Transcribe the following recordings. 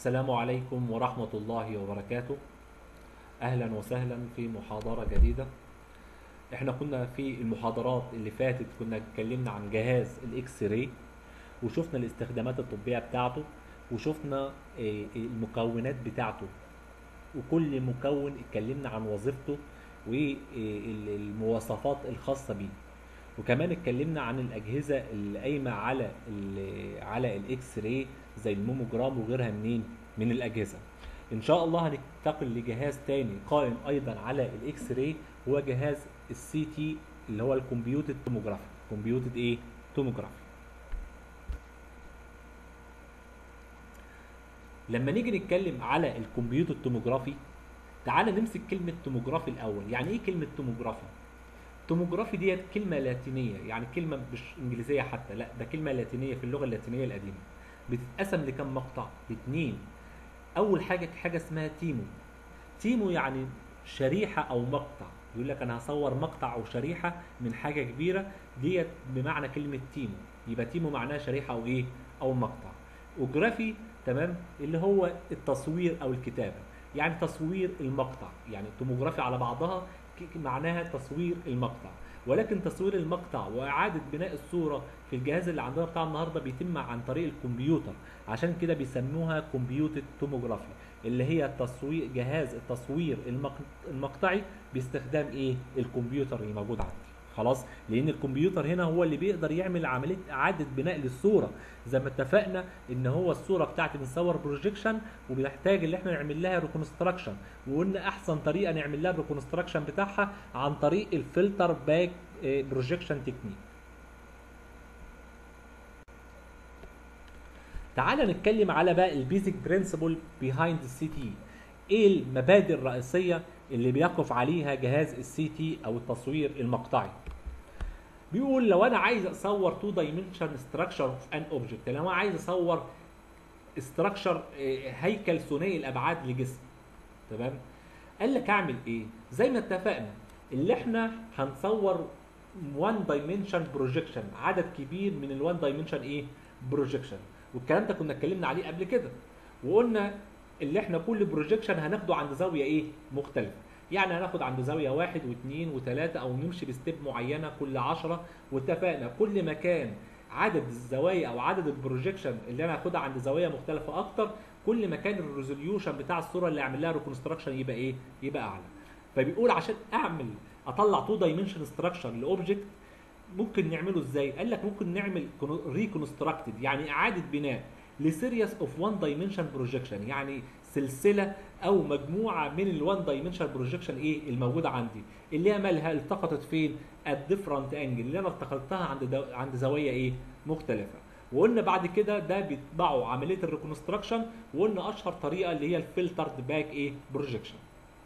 السلام عليكم ورحمة الله وبركاته أهلا وسهلا في محاضرة جديدة احنا كنا في المحاضرات اللي فاتت كنا اتكلمنا عن جهاز الاكس راي وشفنا الاستخدامات الطبية بتاعته وشفنا آه، المكونات بتاعته وكل مكون اتكلمنا عن وظيفته والمواصفات الخاصة بيه وكمان اتكلمنا عن الأجهزة اللي قايمة على ال على الاكس راي زي الموموجرام وغيرها منين من الأجهزة ان شاء الله هننتقل لجهاز تاني قائم ايضا على الاكس راي هو جهاز السي تي اللي هو الكمبيوتد توموجرافي كمبيوتد ايه توموجرافي لما نيجي نتكلم على الكمبيوتر توموجرافي تعال نمسك كلمة توموجرافي الأول يعني إيه كلمة توموجرافي؟ توموجرافي ديت كلمة لاتينية يعني كلمة مش إنجليزية حتى لا ده كلمة لاتينية في اللغة اللاتينية القديمة بتتقسم لكم مقطع؟ اتنين أول حاجة حاجة اسمها تيمو تيمو يعني شريحة أو مقطع يقول لك أنا هصور مقطع أو شريحة من حاجة كبيرة ديت بمعنى كلمة تيمو يبقى تيمو معناها شريحة أو إيه؟ أو مقطع وجرافي تمام اللي هو التصوير او الكتابه يعني تصوير المقطع يعني توموجرافي على بعضها ك- معناها تصوير المقطع ولكن تصوير المقطع واعاده بناء الصوره في الجهاز اللي عندنا بتاع النهارده بيتم عن طريق الكمبيوتر عشان كده بيسموها كمبيوتر توموجرافي اللي هي تصوير جهاز التصوير المق- المقطعي باستخدام ايه الكمبيوتر اللي موجود عندي خلاص لان الكمبيوتر هنا هو اللي بيقدر يعمل عمليه اعاده بناء للصوره زي ما اتفقنا ان هو الصوره بتاعتي بنصور بروجيكشن وبنحتاج ان احنا نعمل لها ريكونستراكشن وقلنا احسن طريقه نعمل لها الريكونستراكشن بتاعها عن طريق الفلتر باك بروجيكشن تكنيك تعال نتكلم على بقى البيزك برنسبل بيهايند السي تي ايه المبادئ الرئيسيه اللي بيقف عليها جهاز السي تي او التصوير المقطعي بيقول لو انا عايز اصور 2 دايمنشن ستراكشر اوف ان اوبجكت لو انا عايز اصور استراكشر هيكل ثنائي الابعاد لجسم تمام قال لك اعمل ايه زي ما اتفقنا اللي احنا هنصور 1 دايمنشن بروجيكشن عدد كبير من ال 1 دايمنشن ايه بروجيكشن والكلام ده كنا اتكلمنا عليه قبل كده وقلنا اللي احنا كل بروجيكشن هناخده عند زاويه ايه مختلفه يعني هناخد عند زاويه واحد واثنين وثلاثه او نمشي بستيب معينه كل 10 واتفقنا كل ما كان عدد الزوايا او عدد البروجيكشن اللي انا هاخدها عند زوايا مختلفه اكتر كل ما كان الريزوليوشن بتاع الصوره اللي اعمل لها ريكونستراكشن يبقى ايه؟ يبقى اعلى. فبيقول عشان اعمل اطلع 2 دايمنشن ستراكشر لاوبجكت ممكن نعمله ازاي؟ قال لك ممكن نعمل ريكونستراكتد يعني اعاده بناء لسيريس اوف 1 دايمنشن بروجيكشن يعني سلسله او مجموعه من ال 1 دايمنشن بروجيكشن ايه الموجوده عندي اللي هي مالها التقطت فين؟ الديفرنت انجل اللي انا التقطتها عند دو... عند زوايا ايه؟ مختلفه. وقلنا بعد كده ده بيتبعوا عمليه الريكونستراكشن وقلنا اشهر طريقه اللي هي الفلترد باك ايه؟ بروجيكشن.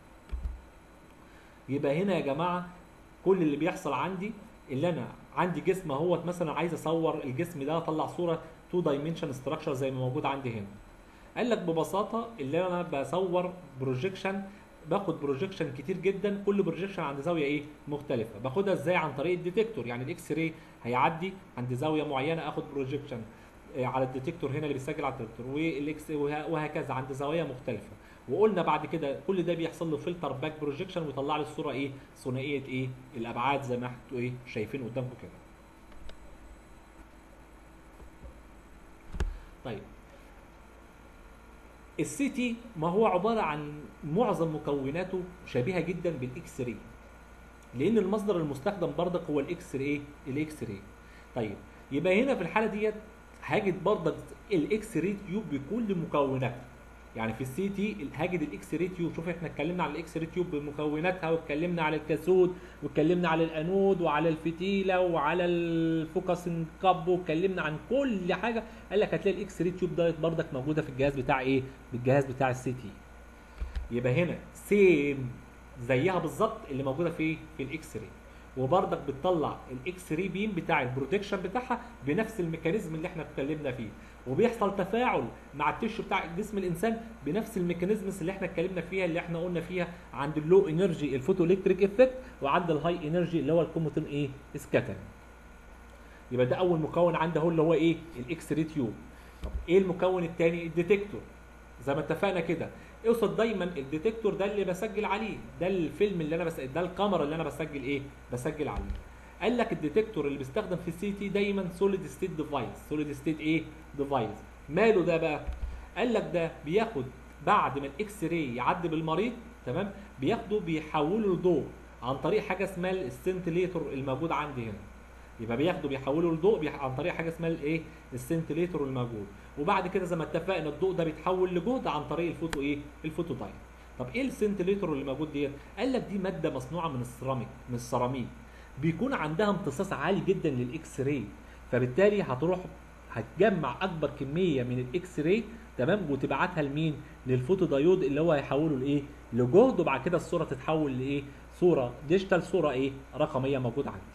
يبقى هنا يا جماعه كل اللي بيحصل عندي اللي انا عندي جسم اهوت مثلا عايز اصور الجسم ده اطلع صوره 2 دايمنشن ستراكشر زي ما موجود عندي هنا. قال لك ببساطه اللي انا بصور بروجيكشن باخد بروجيكشن كتير جدا كل بروجيكشن عند زاويه ايه مختلفه باخدها ازاي عن طريق الديتكتور يعني الاكس راي هيعدي عند زاويه معينه اخد بروجيكشن على الديتكتور هنا اللي بيسجل على الديتكتور والاكس وهكذا عند زوايا مختلفه وقلنا بعد كده كل ده بيحصل له فلتر باك بروجيكشن ويطلع لي الصوره ايه ثنائيه ايه الابعاد زي ما انتوا ايه شايفين قدامكم كده طيب السي تي ما هو عباره عن معظم مكوناته شبيهه جدا بالاكس راي لان المصدر المستخدم برضك هو الاكس راي الاكس راي طيب يبقى هنا في الحاله ديت هاجد برضك الاكس راي تيوب بكل مكوناتها يعني في السي تي هاجد الاكس راي تيوب شوف احنا اتكلمنا على الاكس راي تيوب بمكوناتها واتكلمنا على الكاثود واتكلمنا على الانود وعلى الفتيله وعلى الفوكسنج كاب واتكلمنا عن كل حاجه قال لك هتلاقي الاكس راي تيوب ديت برضك موجوده في الجهاز بتاع ايه بالجهاز بتاع السي تي يبقى هنا سيم زيها بالظبط اللي موجوده في في الاكس راي وبرضك بتطلع الاكس راي بيم بتاع البروتكشن بتاعها بنفس الميكانيزم اللي احنا اتكلمنا فيه وبيحصل تفاعل مع التشو بتاع جسم الانسان بنفس الميكانيزمز اللي احنا اتكلمنا فيها اللي احنا قلنا فيها عند اللو انرجي الفوتو الكتريك افكت وعند الهاي انرجي اللي هو الكوموتين ايه سكاترنج يبقى ده اول مكون عندي اهو اللي هو ايه الاكس راي تيوب طب ايه المكون الثاني الديتكتور زي ما اتفقنا كده اوصل دايما الديتكتور ده اللي بسجل عليه ده الفيلم اللي انا بس ده الكاميرا اللي انا بسجل ايه بسجل عليه قال لك الديتكتور اللي بيستخدم في السي تي دايما سوليد ستيت ديفايس سوليد ستيت ايه ديفايس ماله ده بقى قال لك ده بياخد بعد ما الاكس راي يعدي بالمريض تمام بياخده بيحوله لضوء عن طريق حاجه اسمها السنتليتور الموجود عندي هنا يبقى بياخده بيحوله لضوء بيح... عن طريق حاجه اسمها الايه السنتليتور الموجود وبعد كده زي ما اتفقنا الضوء ده بيتحول لجهد عن طريق الفوتو ايه الفوتو دايت طب ايه السنتليتور اللي موجود ديت قال لك دي ماده مصنوعه من السيراميك من السيراميك بيكون عندها امتصاص عالي جدا للاكس راي فبالتالي هتروح هتجمع اكبر كميه من الاكس راي تمام وتبعتها لمين للفوتو دايود اللي هو هيحوله لايه لجهد وبعد كده الصوره تتحول لايه صوره ديجيتال صوره ايه رقميه موجوده عندي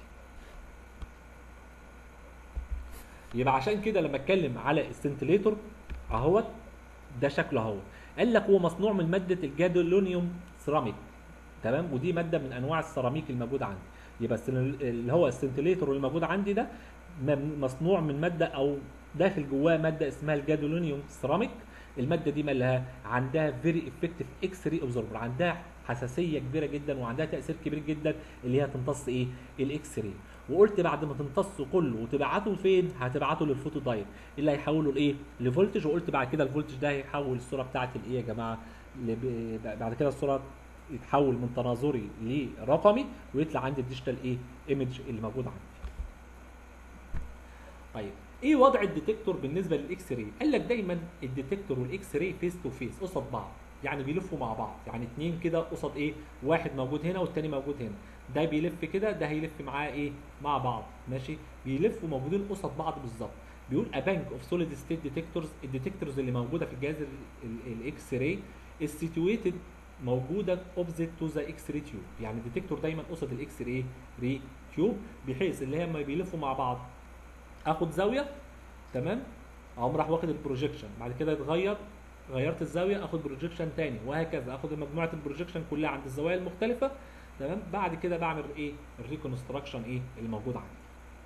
يبقى عشان كده لما اتكلم على السنتليتور اهوت ده شكله اهو قال لك هو مصنوع من ماده الجادولونيوم سيراميك تمام ودي ماده من انواع السيراميك الموجوده عندي يبقى اللي هو السنتليتور اللي موجود عندي ده مصنوع من ماده او داخل جواه ماده اسمها الجادولونيوم سيراميك الماده دي مالها عندها فيري افكتيف اكس راي اوبزرفر عندها حساسيه كبيره جدا وعندها تاثير كبير جدا اللي هي تمتص ايه الاكس راي وقلت بعد ما تمتصه كله وتبعته فين هتبعته للفوتو دايت اللي هيحوله لايه لفولتج وقلت بعد كده الفولتج ده هيحول الصوره بتاعت الايه يا جماعه بعد كده الصوره يتحول من تناظري لرقمي ويطلع عندي الديجيتال ايه ايمج اللي موجود عندي طيب ايه وضع الديتكتور بالنسبه للاكس راي قال لك دايما الديتكتور والاكس راي فيس تو فيس قصاد بعض يعني بيلفوا مع بعض يعني اتنين كده قصاد ايه واحد موجود هنا والتاني موجود هنا ده بيلف كده ده هيلف معاه ايه مع بعض ماشي بيلفوا موجودين قصاد بعض بالظبط بيقول a bank of solid state detectors الديتكتورز اللي موجوده في الجهاز الاكس راي is situated موجوده opposite to the x ray tube يعني الديتكتور دايما قصاد الاكس راي ري تيوب بحيث اللي هي لما بيلفوا مع بعض اخد زاويه تمام اقوم راح واخد البروجيكشن بعد كده يتغير غيرت الزاويه اخد بروجيكشن تاني وهكذا اخد مجموعه البروجيكشن كلها عند الزوايا المختلفه تمام بعد كده بعمل ايه الريكونستراكشن ايه اللي موجود عندي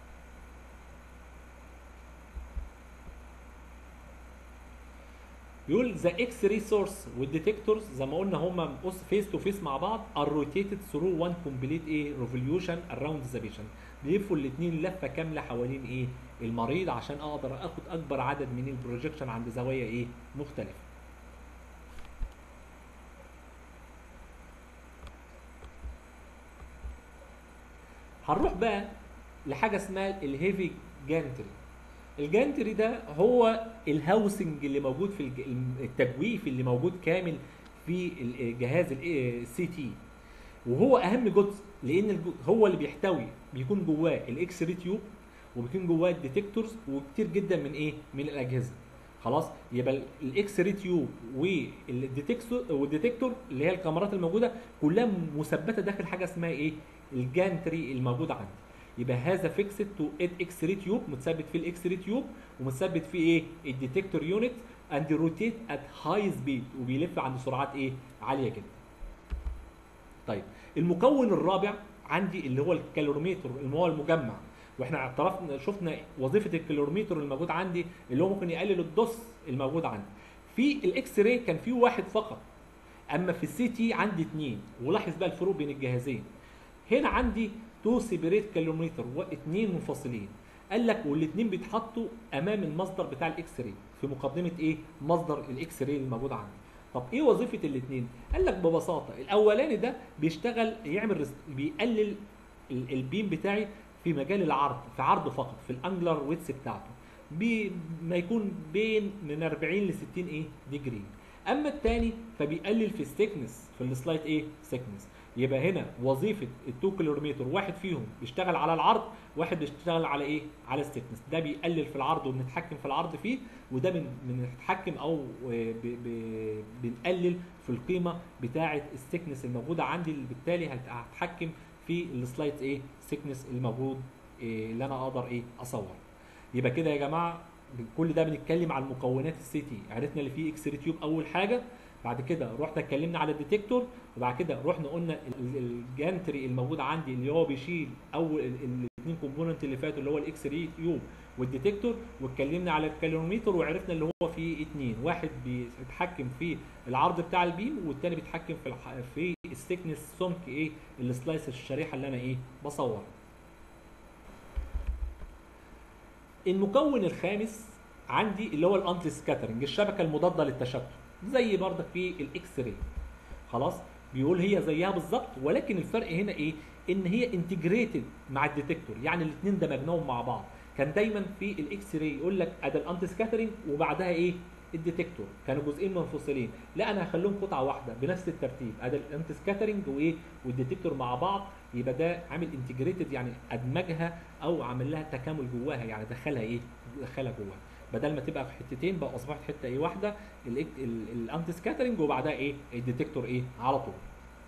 بيقول ذا اكس راي سورس والديتكتورز زي ما قلنا هم فيس تو فيس مع بعض ار روتيتد ثرو وان كومبليت ايه ريفوليوشن اراوند ذا بيشنت بيلفوا الاثنين لفه كامله حوالين ايه المريض عشان اقدر اخد اكبر عدد من البروجيكشن عند زوايا ايه مختلفه هنروح بقى لحاجه اسمها الهيفي جانتري الجانتري ده هو الهاوسنج اللي موجود في التجويف اللي موجود كامل في الجهاز السي تي وهو اهم جزء لان هو اللي بيحتوي بيكون جواه الاكس راي تيوب وبيكون جواه الديتكتورز وكتير جدا من ايه من الاجهزه خلاص يبقى الاكس راي تيوب والديتكتور والديتكتور اللي هي الكاميرات الموجوده كلها مثبته داخل حاجه اسمها ايه الجانتري الموجود عندي يبقى هذا فيكسد تو اد اكس راي تيوب متثبت فيه الاكس راي تيوب ومتثبت فيه ايه الديتكتور يونت اند روتيت ات هاي سبيد وبيلف عند سرعات ايه عاليه جدا طيب المكون الرابع عندي اللي هو الكالوريميتر اللي هو المجمع واحنا اعترفنا شفنا وظيفه الكالوريميتر الموجود عندي اللي هو ممكن يقلل الدوس الموجود عندي في الاكس راي كان في واحد فقط اما في السي تي عندي اثنين ولاحظ بقى الفروق بين الجهازين هنا عندي تو سيبريت كالوريميتر واثنين منفصلين قال لك والاثنين بيتحطوا امام المصدر بتاع الاكس راي في مقدمه ايه مصدر الاكس راي الموجود عندي طب ايه وظيفه الاثنين قال لك ببساطه الاولاني ده بيشتغل يعمل رس... بيقلل البيم بتاعي في مجال العرض في عرضه فقط في الانجلر ويتس بتاعته بي ما يكون بين من 40 ل 60 ايه ديجري اما الثاني فبيقلل في السيكنس في السلايد ايه سيكنس يبقى هنا وظيفه التو كيلومتر واحد فيهم بيشتغل على العرض واحد بيشتغل على ايه على السيكنس ده بيقلل في العرض وبنتحكم في العرض فيه وده بن- بنتحكم او ب- ب- بنقلل في القيمه بتاعه السيكنس الموجوده عندي اللي بالتالي هت- هتحكم في السلايد ايه سيكنس الموجود إيه اللي انا اقدر ايه اصور يبقى كده يا جماعه كل ده بنتكلم على المكونات السي تي عرفنا اللي فيه اكس تيوب اول حاجه بعد كده رحنا اتكلمنا على الديتكتور وبعد كده رحنا قلنا ال- ال- الجانتري الموجود عندي اللي هو بيشيل اول الاثنين الاثنين كومبوننت اللي فاتوا اللي هو الاكس راي تيوب والديتكتور واتكلمنا على الكالوريمتر وعرفنا اللي هو فيه اثنين واحد بيتحكم في العرض بتاع البيم والتاني بيتحكم في الح... في السيكنس سمك ايه السلايس الشريحه اللي انا ايه بصورها المكون الخامس عندي اللي هو الانتي سكاترنج الشبكه المضاده للتشتت زي برضك في الاكس راي خلاص بيقول هي زيها بالظبط ولكن الفرق هنا ايه ان هي انتجريتد مع الديتكتور يعني الاثنين دمجناهم مع بعض كان دايما في الاكس راي يقول لك ادي الانتي سكاترنج وبعدها ايه الديتكتور كانوا جزئين منفصلين لا انا هخليهم قطعه واحده بنفس الترتيب ادي الانتي سكاترنج وايه والديتكتور مع بعض يبقى ده عامل انتجريتد يعني ادمجها او عامل لها تكامل جواها يعني دخلها ايه دخلها جواها بدل ما تبقى في حتتين بقى اصبحت حته ايه واحده الانتي سكاترنج وبعدها ايه الديتكتور ايه على طول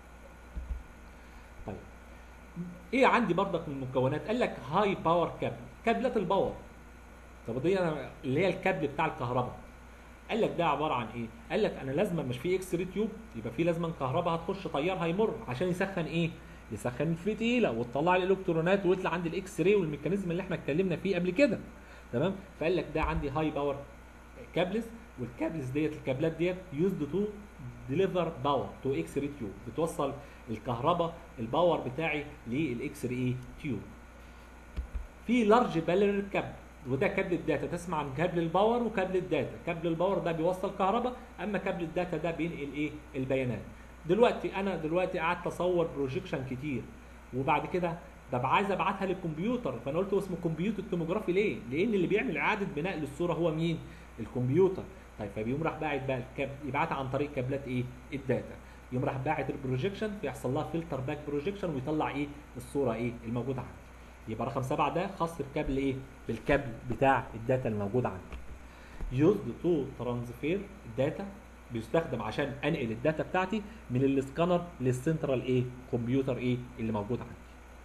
طيب ايه عندي برضك من المكونات قال لك هاي باور كابل كابلات الباور طب دي انا اللي هي الكابل بتاع الكهرباء قال لك ده عباره عن ايه قال لك انا لازم مش في اكس ري تيوب يبقى في لازم كهرباء هتخش تيار هيمر عشان يسخن ايه يسخن الفتيله وتطلع لي الالكترونات ويطلع عندي الاكس راي والميكانيزم اللي احنا اتكلمنا فيه قبل كده تمام فقال لك ده عندي هاي باور كابلز والكابلز ديت الكابلات ديت يوزد تو ديليفر باور تو اكس راي تيوب بتوصل الكهرباء الباور بتاعي للاكس راي تيوب في لارج بالير كابل وده كابل الداتا تسمع عن كابل الباور وكابل الداتا كابل الباور ده بيوصل كهرباء اما كابل الداتا ده بينقل ايه البيانات دلوقتي انا دلوقتي قعدت اصور بروجيكشن كتير وبعد كده ببقى عايز ابعتها للكمبيوتر فانا قلت اسمه كمبيوتر توموجرافي ليه؟ لان اللي بيعمل اعاده بناء للصوره هو مين؟ الكمبيوتر طيب فبيقوم راح باعت بقى الكاب يبعتها عن طريق كابلات ايه؟ الداتا يقوم راح باعت البروجيكشن بيحصل لها فلتر باك بروجيكشن ويطلع ايه؟ الصوره ايه؟ الموجوده عندي يبقى رقم سبعه ده خاص بكابل ايه؟ بالكابل بتاع الداتا الموجود عندي. يوزد تو ترانسفير الداتا بيستخدم عشان انقل الداتا بتاعتي من السكانر للسنترال ايه؟ كمبيوتر ايه؟ اللي موجود عندي.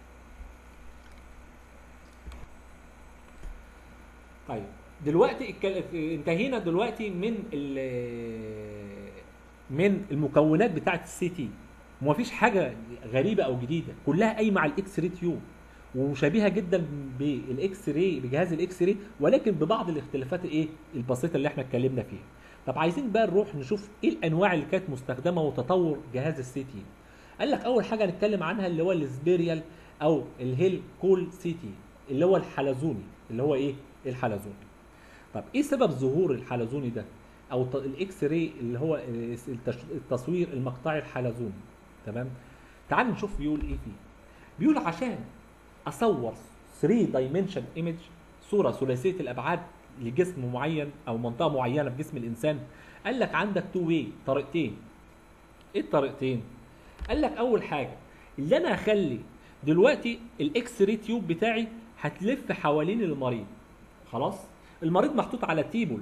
طيب دلوقتي انتهينا دلوقتي من من المكونات بتاعه السي تي ومفيش حاجه غريبه او جديده كلها قايمه على الاكس راي تيوب وشبيهه جدا بالاكس راي بجهاز الاكس راي ولكن ببعض الاختلافات الايه البسيطه اللي احنا اتكلمنا فيها طب عايزين بقى نروح نشوف ايه الانواع اللي كانت مستخدمه وتطور جهاز السي تي قال لك اول حاجه نتكلم عنها اللي هو السبيريال او الهيل كول سي تي اللي هو الحلزوني اللي هو ايه الحلزوني طب ايه سبب ظهور الحلزوني ده او الاكس راي اللي هو التصوير المقطعي الحلزوني تمام تعال نشوف بيقول ايه فيه بيقول عشان اصور 3 دايمنشن ايمج صوره ثلاثيه الابعاد لجسم معين او منطقه معينه في جسم الانسان قال لك عندك تو واي طريقتين ايه الطريقتين قال لك اول حاجه اللي انا هخلي دلوقتي الاكس راي تيوب بتاعي هتلف حوالين المريض خلاص المريض محطوط على تيبل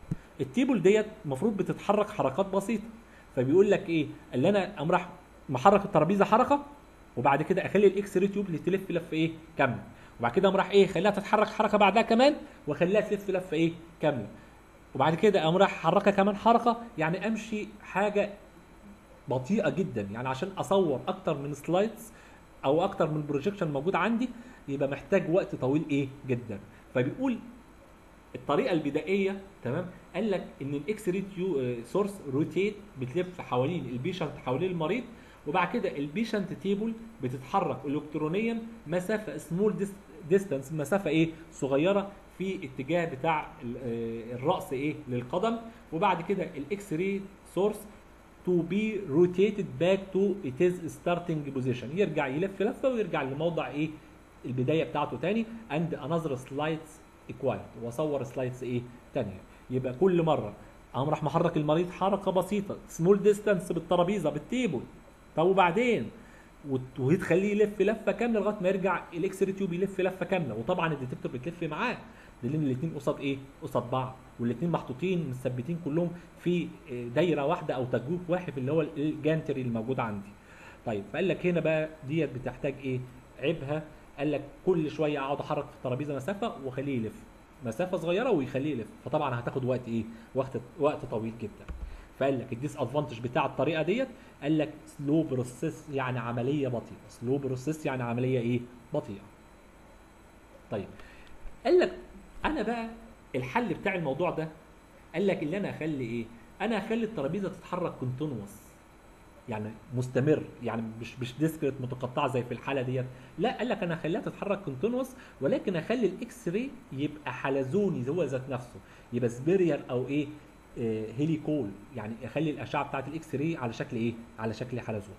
التيبل ديت المفروض بتتحرك حركات بسيطه فبيقول لك ايه اللي انا قام راح محرك الترابيزه حركه وبعد كده اخلي الاكس راي تيوب اللي تلف لفه ايه كامله وبعد كده قام راح ايه خليها تتحرك حركه بعدها كمان واخليها تلف لفه ايه كامله وبعد كده قام راح حركها كمان حركه يعني امشي حاجه بطيئه جدا يعني عشان اصور اكتر من سلايدز او اكتر من بروجيكشن موجود عندي يبقى محتاج وقت طويل ايه جدا فبيقول الطريقه البدائيه تمام قال لك ان الاكس راي سورس روتيت بتلف حوالين البيشنت حوالين المريض وبعد كده البيشنت تيبل بتتحرك الكترونيا مسافه سمول ديستانس مسافه ايه صغيره في اتجاه بتاع الراس ايه للقدم وبعد كده الاكس راي سورس to be rotated back to its starting position يرجع يلف لفه ويرجع لموضع ايه البدايه بتاعته تاني and another slides equaled واصور سلايدز ايه تانية يبقى كل مره اقوم راح محرك المريض حركه بسيطه سمول ديستانس بالترابيزه بالتيبل طب وبعدين وتخليه يلف لفه كامله لغايه ما يرجع الاكس راي تيوب يلف لفه كامله وطبعا الديتكتور بتلف معاه لان الاثنين قصاد ايه؟ قصاد بعض والاثنين محطوطين مثبتين كلهم في دايره واحده او تجويف واحد اللي هو الجانتري الموجود عندي. طيب فقال لك هنا بقى ديت بتحتاج ايه؟ عيبها قال لك كل شويه اقعد احرك في الترابيزه مسافه واخليه يلف مسافه صغيره ويخليه يلف فطبعا هتاخد وقت ايه؟ وقت وقت طويل جدا. فقال لك الديس ادفانتج بتاع الطريقه ديت قال لك سلو بروسيس يعني عمليه بطيئه سلو بروسيس يعني عمليه ايه؟ بطيئه. طيب قال لك انا بقى الحل بتاع الموضوع ده قال لك اللي انا اخلي ايه انا اخلي الترابيزه تتحرك كونتينوس يعني مستمر يعني مش مش ديسكريت متقطعه زي في الحاله ديت لا قال لك انا اخليها تتحرك كونتينوس ولكن اخلي الاكس راي يبقى حلزوني هو ذات نفسه يبقى سبيريال او ايه آه هيليكول يعني اخلي الاشعه بتاعت الاكس راي على شكل ايه على شكل حلزون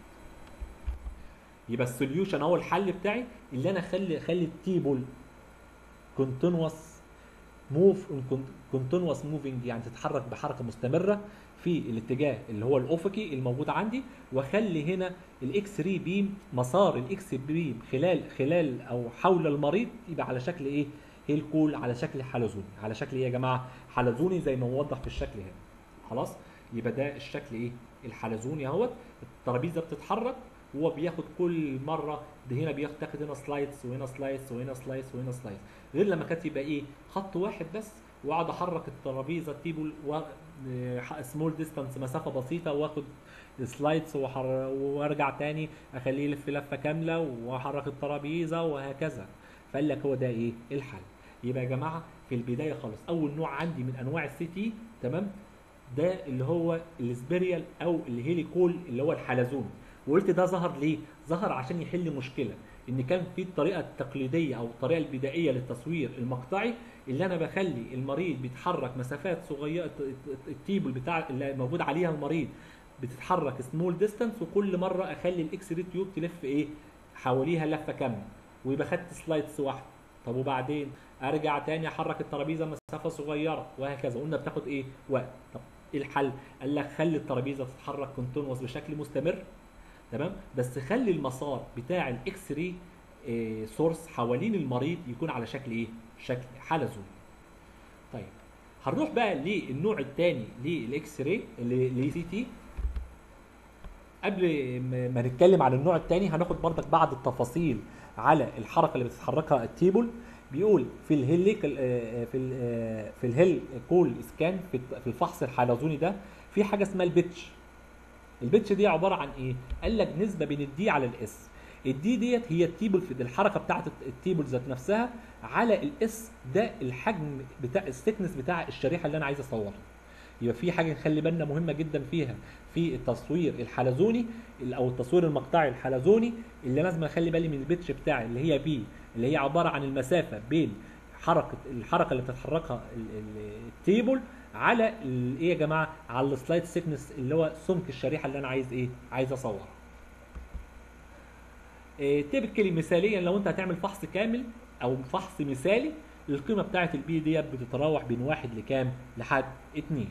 يبقى السوليوشن هو الحل بتاعي اللي انا اخلي اخلي التيبل كونتينوس موف كونتينوس موفينج يعني تتحرك بحركه مستمره في الاتجاه اللي هو الافقي الموجود عندي واخلي هنا الاكس ري بيم مسار الاكس بيم خلال خلال او حول المريض يبقى على شكل ايه هيلكول على شكل حلزوني على شكل ايه يا جماعه حلزوني زي ما موضح في الشكل هنا خلاص يبقى ده الشكل ايه الحلزوني اهوت الترابيزه بتتحرك هو بياخد كل مره ده هنا بياخد هنا سلايدز وهنا سلايدز وهنا سلايدز وهنا سلايدز غير لما كانت يبقى ايه خط واحد بس واقعد احرك الترابيزه التيبل و سمول ديستانس مسافه بسيطه واخد سلايدز وارجع تاني اخليه يلف لفه كامله واحرك الترابيزه وهكذا فقال لك هو ده ايه الحل يبقى يا جماعه في البدايه خالص اول نوع عندي من انواع السي تي تمام ده اللي هو السبيريال او الهيليكول اللي هو الحلزون وقلت ده ظهر ليه ظهر عشان يحل مشكله ان كان في الطريقه التقليديه او الطريقه البدائيه للتصوير المقطعي اللي انا بخلي المريض بيتحرك مسافات صغيره التيبل بتاع اللي موجود عليها المريض بتتحرك سمول ديستانس وكل مره اخلي الاكس ري تيوب تلف ايه حواليها لفه كامله ويبقى خدت سلايدز واحده طب وبعدين ارجع تاني احرك الترابيزه مسافه صغيره وهكذا قلنا بتاخد ايه وقت طب ايه الحل قال لك خلي الترابيزه تتحرك كونتينوس بشكل مستمر تمام بس خلي المسار بتاع الاكس راي سورس حوالين المريض يكون على شكل ايه شكل حلزوني طيب هنروح بقى للنوع الثاني للاكس راي اللي سي تي قبل ما نتكلم عن النوع الثاني هناخد برضك بعض التفاصيل على الحركه اللي بتتحركها التيبل بيقول في الهيليك في ال في الهيل كول سكان في الفحص الحلزوني ده في حاجه اسمها البيتش البيتش دي عباره عن ايه قال لك نسبه بين الدي على الاس الدي ديت هي التيبل في الحركه بتاعه التيبل ذات نفسها على الاس ده الحجم بتاع الثيكنس بتاع الشريحه اللي انا عايز اصورها يبقى في حاجه نخلي بالنا مهمه جدا فيها في التصوير الحلزوني او التصوير المقطعي الحلزوني اللي لازم اخلي بالي من البيتش بتاعي اللي هي بي اللي هي عباره عن المسافه بين حركه الحركه اللي بتتحركها التيبل على ايه يا جماعه على السلايد سيكنس اللي هو سمك الشريحه اللي انا عايز ايه عايز اصورها إيه تبكلي مثاليا لو انت هتعمل فحص كامل او فحص مثالي القيمه بتاعه البي ديت بتتراوح بين واحد لكام لحد اتنين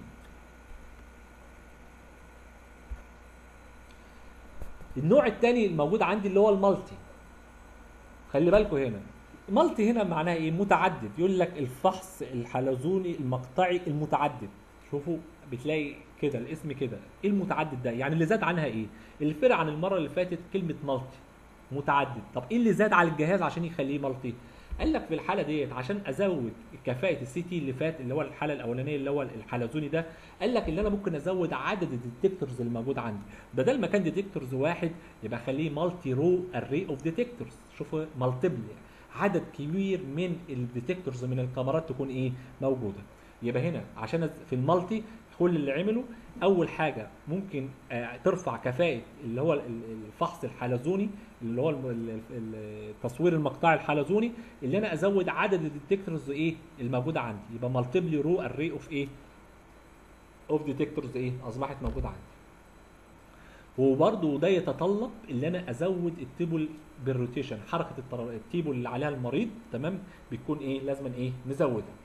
النوع الثاني الموجود عندي اللي هو المالتي خلي بالكم هنا مالتي هنا معناها ايه متعدد يقول لك الفحص الحلزوني المقطعي المتعدد شوفوا بتلاقي كده الاسم كده ايه المتعدد ده يعني اللي زاد عنها ايه اللي فرق عن المره اللي فاتت كلمه مالتي متعدد طب ايه اللي زاد على الجهاز عشان يخليه مالتي قال لك في الحاله ديت عشان ازود كفاءه السي تي اللي فات اللي هو الحاله الاولانيه اللي هو الحلزوني ده قال لك اللي انا ممكن ازود عدد الديتكتورز الموجود عندي بدل ما كان ديتكتورز واحد يبقى اخليه مالتي رو اري اوف ديتكتورز شوفوا مالتيبل عدد كبير من الديتكتورز من الكاميرات تكون ايه موجوده يبقى هنا عشان في المالتي كل اللي عمله اول حاجه ممكن ترفع كفاءه اللي هو الفحص الحلزوني اللي هو التصوير المقطعي الحلزوني اللي انا ازود عدد الديتكتورز ايه الموجوده عندي يبقى مالتيبلي رو اري اوف ايه اوف ديتكتورز ايه اصبحت موجوده عندي وبرضه ده يتطلب ان انا ازود التيبل بالروتيشن حركه التيبل اللي عليها المريض تمام بتكون ايه لازم ايه نزودها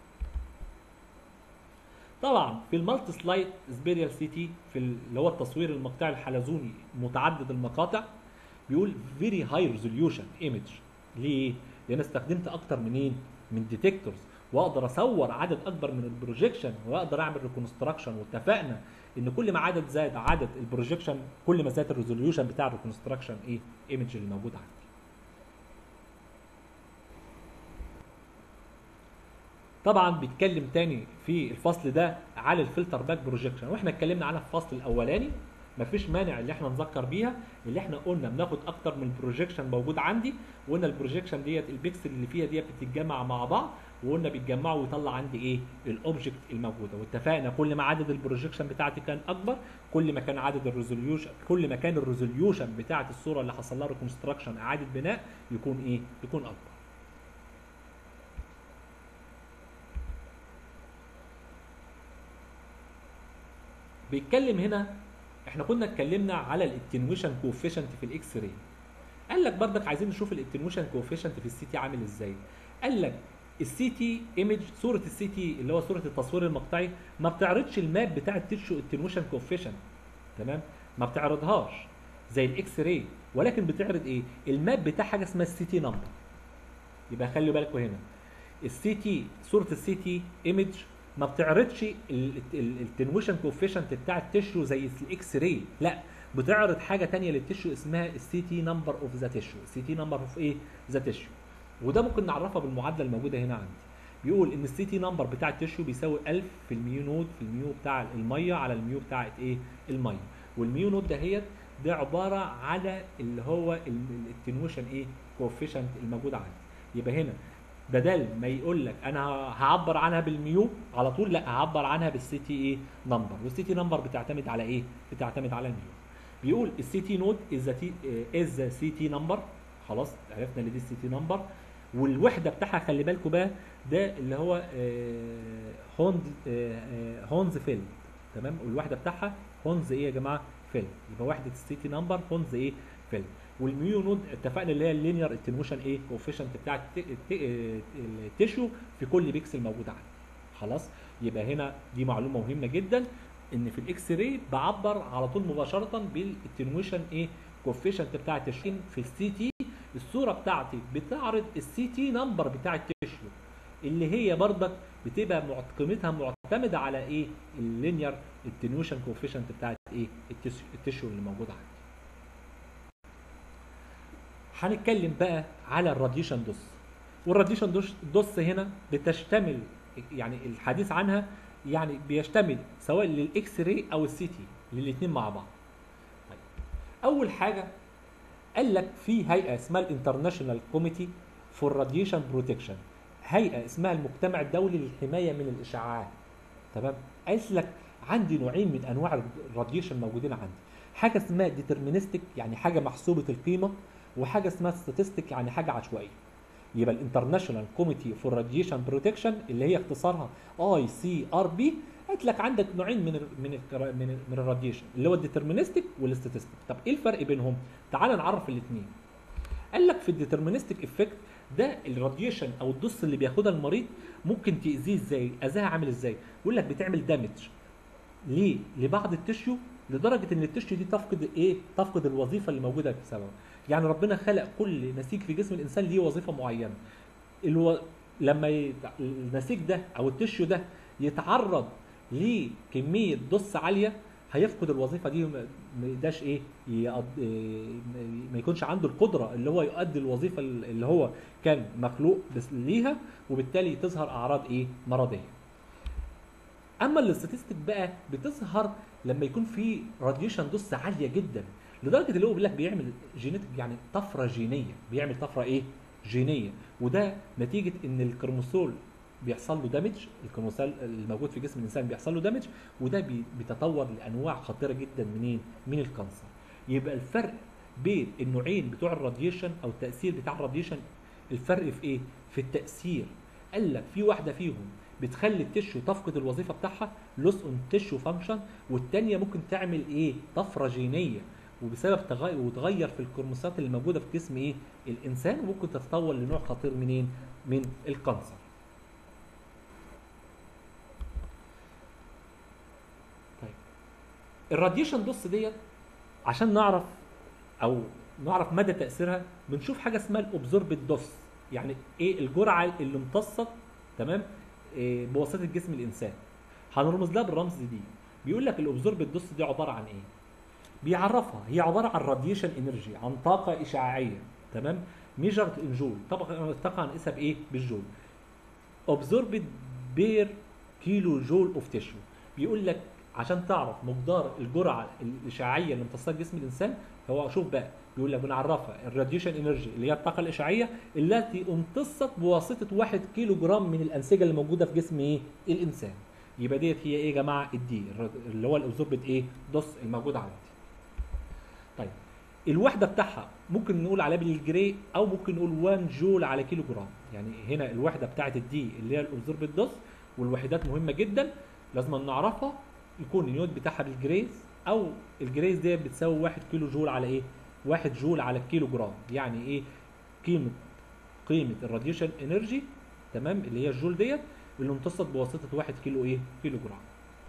طبعا في المالتي سلايد سبيريال سي تي في اللي هو التصوير المقطعي الحلزوني متعدد المقاطع بيقول فيري هاي ريزوليوشن ايمج ليه؟ لان استخدمت اكتر من ايه؟ من ديتكتورز واقدر اصور عدد اكبر من البروجيكشن واقدر اعمل ريكونستراكشن واتفقنا ان كل ما عدد زاد عدد البروجيكشن كل ما زاد الريزوليوشن بتاع الريكونستراكشن ايه؟ ايمج اللي موجود عندي. طبعا بيتكلم تاني في الفصل ده على الفلتر باك بروجيكشن واحنا اتكلمنا عنها في الفصل الاولاني مفيش مانع اللي احنا نذكر بيها اللي احنا قلنا بناخد اكتر من بروجيكشن موجود عندي وقلنا البروجيكشن ديت البيكسل اللي فيها ديت بتتجمع مع بعض وقلنا بيتجمعوا ويطلع عندي ايه الاوبجكت الموجوده واتفقنا كل ما عدد البروجيكشن بتاعتي كان اكبر كل ما كان عدد الريزوليوشن كل ما كان الريزوليوشن بتاعت الصوره اللي حصل لها ريكونستراكشن اعاده بناء يكون ايه يكون اكبر بيتكلم هنا احنا كنا اتكلمنا على الاتنويشن كوفيشنت في الاكس راي قال لك برضك عايزين نشوف الاتنويشن كوفيشنت في السي تي عامل ازاي قال لك السي تي ايمج صوره السي تي اللي هو صوره التصوير المقطعي ما بتعرضش الماب بتاع التيشو اتنويشن كوفيشنت تمام ما بتعرضهاش زي الاكس راي ولكن بتعرض ايه الماب بتاع حاجه اسمها السي تي نمبر يبقى خلي بالكم هنا السي تي صوره السي تي ايمج ما بتعرضش التنويشن كوفيشنت بتاع التشو زي الاكس راي لا بتعرض حاجه تانية للتشو اسمها السي تي نمبر اوف ذا تشو السي تي نمبر اوف ايه ذا تشو وده ممكن نعرفها بالمعادله الموجوده هنا عندي بيقول ان السي تي نمبر بتاع التشو بيساوي 1000 في الميو نود في الميو بتاع الميه على الميو بتاعت ايه الميه والميو نود دهيت ده عباره على اللي هو التنويشن ايه كوفيشنت الموجود عندي يبقى هنا بدل ما يقول لك انا هعبر عنها بالميو على طول لا هعبر عنها بالسي تي ايه نمبر والسي تي نمبر بتعتمد على ايه بتعتمد على الميو بيقول السي تي نود از تي از سي تي نمبر خلاص عرفنا ان دي السي تي نمبر والوحده بتاعها خلي بالكم بقى ده اللي هو هونز هونز فيلد تمام والوحده بتاعها هونز ايه يا جماعه فيلد يبقى وحده السي تي نمبر هونز ايه فيلد والميو نود اتفقنا اللي هي اللينير اتنويشن ايه كوفيشنت بتاع التيشو في كل بيكسل موجود عندي خلاص يبقى هنا دي معلومه مهمه جدا ان في الاكس راي بعبر على طول مباشره بالاتنويشن ايه كوفيشنت بتاع التشو في السي تي الصوره بتاعتي بتعرض السي تي نمبر بتاع التشو اللي هي برضك بتبقى قيمتها معتمده على ايه اللينير اتنويشن كوفيشنت بتاعت ايه التشو اللي موجود عندي هنتكلم بقى على الراديشن دوس والراديشن دوس, دوس هنا بتشتمل يعني الحديث عنها يعني بيشتمل سواء للاكس راي او السي تي للاثنين مع بعض طيب. اول حاجه قال لك في هيئه اسمها الانترناشونال كوميتي فور راديشن بروتكشن هيئه اسمها المجتمع الدولي للحمايه من الاشعاعات تمام قال لك عندي نوعين من انواع الراديشن موجودين عندي حاجه اسمها ديترمينستيك يعني حاجه محسوبه القيمه وحاجه اسمها ستاتستيك يعني حاجه عشوائيه يبقى الانترناشونال كوميتي فور راديشن بروتكشن اللي هي اختصارها اي سي ار بي قالت لك عندك نوعين من ال من ال من, ال من الراديشن اللي هو الديترمينستيك والستاتستيك طب ايه الفرق بينهم تعال نعرف الاثنين قال لك في الديترمينستيك افكت ده الراديشن او الدوس اللي بياخدها المريض ممكن تاذيه ازاي اذاها عامل ازاي يقول لك بتعمل دامج ليه لبعض التشيو لدرجه ان التشيو دي تفقد ايه تفقد الوظيفه اللي موجوده بسببها يعني ربنا خلق كل نسيج في جسم الانسان ليه وظيفه معينه الو... لما ي... النسيج ده او التشيو ده يتعرض لكميه دس عاليه هيفقد الوظيفه دي ما يقدرش ايه يقض... ما يكونش عنده القدره اللي هو يؤدي الوظيفه اللي هو كان مخلوق بس ليها وبالتالي تظهر اعراض ايه مرضيه اما الاستاتستيك بقى بتظهر لما يكون في راديشن دوس عاليه جدا لدرجه اللي هو بيقول لك بيعمل جينيتك يعني طفره جينيه بيعمل طفره ايه جينيه وده نتيجه ان الكروموسول بيحصل له دامج الكروموسول الموجود في جسم الانسان بيحصل له دامج وده بيتطور لانواع خطيره جدا منين من الكانسر يبقى الفرق بين النوعين بتوع الراديشن او التاثير بتاع الراديشن الفرق في ايه في التاثير قال لك في واحده فيهم بتخلي التشو تفقد الوظيفه بتاعها لوس اون تشو فانكشن والثانيه ممكن تعمل ايه طفره جينيه وبسبب تغير وتغير في الكروموسات اللي موجوده في جسم ايه الانسان وممكن تتطور لنوع خطير منين من الكانسر طيب الراديشن دوس ديت عشان نعرف او نعرف مدى تاثيرها بنشوف حاجه اسمها الاوبزوربت دوس يعني ايه الجرعه اللي امتصت تمام إيه بواسطه جسم الانسان هنرمز لها بالرمز دي بيقول لك الاوبزوربت دوس دي عباره عن ايه بيعرفها هي عباره عن راديشن انرجي عن طاقه اشعاعيه تمام ميجرد ان جول طبعا الطاقه هنقيسها بايه بالجول اوبزوربت بير كيلو جول اوف تيشو بيقول لك عشان تعرف مقدار الجرعه الاشعاعيه اللي امتصاها جسم الانسان هو شوف بقى بيقول لك بنعرفها الراديشن انرجي اللي هي الطاقه الاشعاعيه التي امتصت بواسطه 1 كيلو جرام من الانسجه اللي موجوده في جسم ايه الانسان يبقى ديت هي ايه يا جماعه الدي اللي هو الابزوربت ايه دوس الموجود عندي طيب الوحده بتاعها ممكن نقول عليها بالجري او ممكن نقول 1 جول على كيلو جرام يعني هنا الوحده بتاعت الدي اللي هي الابزوربت دوس والوحدات مهمه جدا لازم نعرفها يكون اليونت بتاعها بالجريز او الجريز دي بتساوي 1 كيلو جول على ايه 1 جول على الكيلو جرام يعني ايه قيمه قيمه الراديشن انرجي تمام اللي هي الجول ديت اللي امتصت بواسطه 1 كيلو ايه كيلو جرام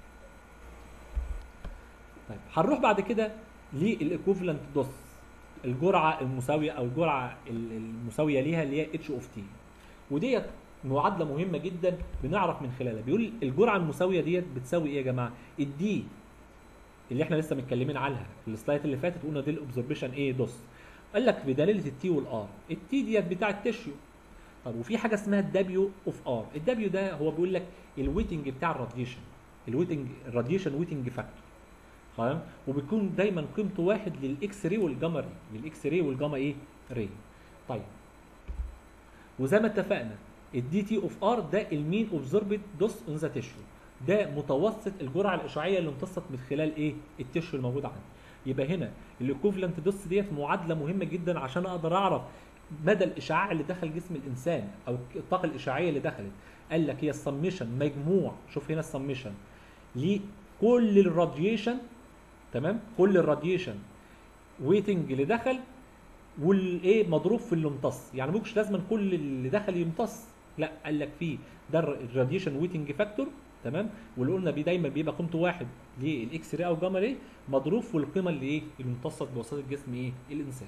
طيب هنروح بعد كده للايكوفالنت دوس الجرعه المساويه او الجرعه المساويه ليها اللي هي اتش اوف تي وديت معادله مهمه جدا بنعرف من خلالها بيقول الجرعه المساويه ديت بتساوي ايه يا جماعه الدي اللي احنا لسه متكلمين عنها في السلايد اللي فاتت قلنا دي الاوبزربيشن ايه دوس قال لك بدلاله التي والار التي ديت بتاع التشيو طب وفي حاجه اسمها الدبليو اوف ار الدبليو ده هو بيقول لك الويتنج بتاع الراديشن الويتنج الراديشن ويتنج فاكتور تمام وبيكون دايما قيمته واحد للاكس راي والجاما راي للاكس راي والجاما ايه راي طيب وزي ما اتفقنا الدي تي اوف ار ده المين اوبزوربد دوس اون ذا تيشو ده متوسط الجرعه الاشعاعيه اللي امتصت من خلال ايه التيشو الموجود عندي يبقى هنا الايكوفلنت دوس ديت معادله مهمه جدا عشان اقدر اعرف مدى الاشعاع اللي دخل جسم الانسان او الطاقه الاشعاعيه اللي دخلت قال لك هي السميشن مجموع شوف هنا السميشن لكل الراديشن تمام كل الراديشن ويتنج اللي دخل والايه مضروب في اللي امتص يعني مش لازم كل اللي دخل يمتص لا قال لك في ده الراديشن ويتنج فاكتور تمام واللي قلنا بيه دايما بيبقى قيمته واحد للاكس راي او جاما راي مضروب في القيمه اللي ايه اللي امتصت بواسطه جسم ايه الانسان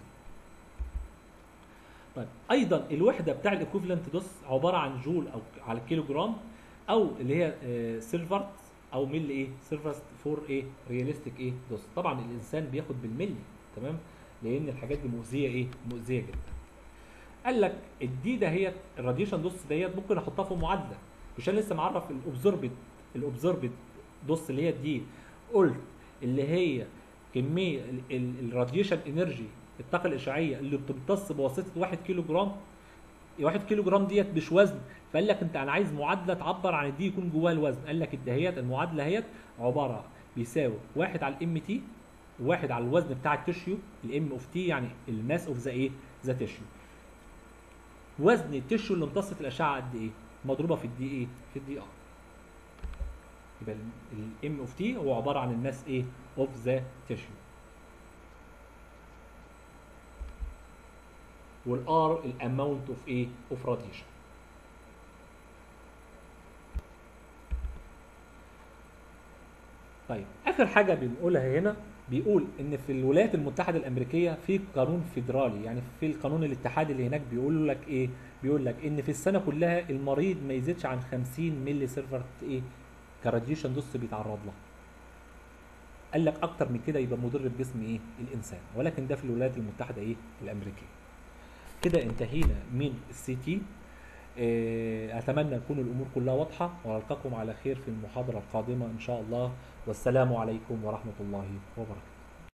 طيب ايضا الوحده بتاع الايكوفالنت دوس عباره عن جول او على كيلو جرام او اللي هي سيلفرت او مل ايه سيلفرت فور ايه رياليستيك ايه دوس طبعا الانسان بياخد بالملي تمام لان الحاجات دي مؤذيه ايه مؤذيه جدا قال لك الدي دهيت الراديشن دوس ديت ممكن احطها في معادله مش انا لسه معرف الاوبزوربت الاوبزوربت دوس اللي هي الدي قلت اللي هي كميه الراديشن انرجي الطاقه الاشعاعيه اللي بتمتص بواسطه 1 كيلو جرام 1 كيلو جرام ديت مش وزن فقال لك انت انا عايز معادله تعبر عن الدي يكون جواها الوزن قال لك الدهيت المعادله هيت عباره بيساوي 1 على الام تي واحد على الوزن بتاع التشيو الام اوف تي يعني الماس اوف ذا ايه ذا تشيو وزن التشيو اللي امتصت الاشعه قد ايه مضروبه في الدي ايه في الدي ار يبقى الام اوف تي هو عباره عن الماس ايه اوف ذا تشيو والار الاماونت اوف ايه اوف راديشن طيب اخر حاجه بنقولها هنا بيقول ان في الولايات المتحده الامريكيه في قانون فيدرالي يعني في القانون الاتحادي اللي هناك بيقول لك ايه بيقول لك ان في السنه كلها المريض ما يزيدش عن 50 ملي سيرفرت ايه كراديشن دوس بيتعرض لها قال لك اكتر من كده يبقى مضر بجسم ايه الانسان ولكن ده في الولايات المتحده ايه الامريكيه كده انتهينا من السي تي اتمنى تكون الامور كلها واضحه والقاكم على خير في المحاضره القادمه ان شاء الله والسلام عليكم ورحمه الله وبركاته